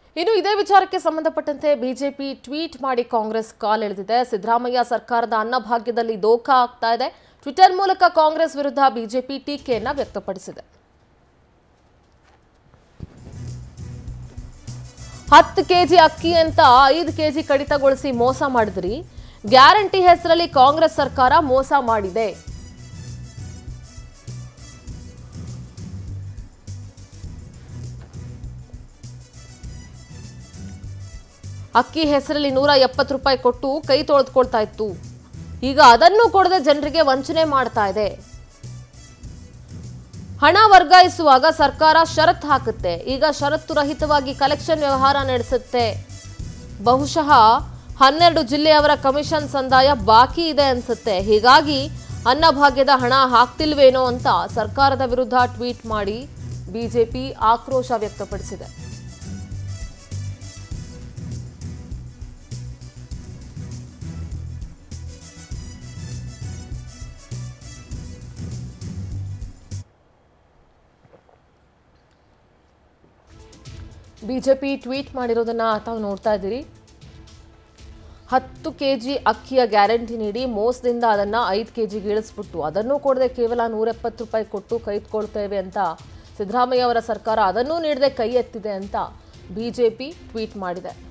ಇನ್ನು ಇದೇ ವಿಚಾರಕ್ಕೆ ಸಂಬಂಧಪಟ್ಟಂತೆ ಬಿಜೆಪಿ ಟ್ವೀಟ್ ಮಾಡಿ ಕಾಂಗ್ರೆಸ್ ಕಾಲೆಳೆದಿದೆ ಸಿದ್ದರಾಮಯ್ಯ ಸರ್ಕಾರದ ಅನ್ನಭಾಗ್ಯದಲ್ಲಿ ದೋಖಾ ಆಗ್ತಾ ಇದೆ ಟ್ವಿಟರ್ ಮೂಲಕ ಕಾಂಗ್ರೆಸ್ ವಿರುದ್ಧ ಬಿಜೆಪಿ ಟೀಕೆಯನ್ನ ವ್ಯಕ್ತಪಡಿಸಿದೆ ಹತ್ತು ಕೆಜಿ ಅಕ್ಕಿ ಅಂತ ಐದು ಕೆಜಿ ಕಡಿತಗೊಳಿಸಿ ಮೋಸ ಮಾಡಿದ್ರಿ ಗ್ಯಾರಂಟಿ ಹೆಸರಲ್ಲಿ ಕಾಂಗ್ರೆಸ್ ಸರ್ಕಾರ ಮೋಸ ಮಾಡಿದೆ ಅಕ್ಕಿ ಹೆಸರಲ್ಲಿ ನೂರ ಎಪ್ಪತ್ತು ರೂಪಾಯಿ ಕೊಟ್ಟು ಕೈ ತೊಳೆದುಕೊಳ್ತಾ ಇತ್ತು ಈಗ ಅದನ್ನು ಕೊಡದೆ ಜನರಿಗೆ ವಂಚನೆ ಮಾಡ್ತಾ ಇದೆ ಹಣ ವರ್ಗಾಯಿಸುವಾಗ ಸರ್ಕಾರ ಷರತ್ತು ಹಾಕುತ್ತೆ ಈಗ ಷರತ್ತು ರಹಿತವಾಗಿ ಕಲೆಕ್ಷನ್ ವ್ಯವಹಾರ ನಡೆಸುತ್ತೆ ಬಹುಶಃ ಹನ್ನೆರಡು ಜಿಲ್ಲೆಯವರ ಕಮಿಷನ್ ಸಂದಾಯ ಬಾಕಿ ಇದೆ ಅನ್ಸುತ್ತೆ ಹೀಗಾಗಿ ಅನ್ನಭಾಗ್ಯದ ಹಣ ಹಾಕ್ತಿಲ್ವೇನೋ ಅಂತ ಸರ್ಕಾರದ ವಿರುದ್ಧ ಟ್ವೀಟ್ ಮಾಡಿ ಬಿಜೆಪಿ ಆಕ್ರೋಶ ವ್ಯಕ್ತಪಡಿಸಿದೆ ಬಿಜೆಪಿ ಟ್ವೀಟ್ ಮಾಡಿರೋದನ್ನ ತಾವು ನೋಡ್ತಾ ಇದ್ದೀರಿ ಹತ್ತು ಕೆ ಜಿ ಅಕ್ಕಿಯ ಗ್ಯಾರಂಟಿ ನೀಡಿ ಮೋಸದಿಂದ ಅದನ್ನು ಐದು ಕೆ ಜಿಗೆ ಇಳಿಸ್ಬಿಟ್ಟು ಅದನ್ನೂ ಕೊಡದೆ ಕೇವಲ ನೂರೆಪ್ಪತ್ತು ರೂಪಾಯಿ ಕೊಟ್ಟು ಕೈತ್ಕೊಳ್ತೇವೆ ಅಂತ ಸಿದ್ದರಾಮಯ್ಯ ಅವರ ಸರ್ಕಾರ ಅದನ್ನೂ ನೀಡದೆ ಕೈ ಎತ್ತಿದೆ ಅಂತ ಬಿಜೆಪಿ ಟ್ವೀಟ್ ಮಾಡಿದೆ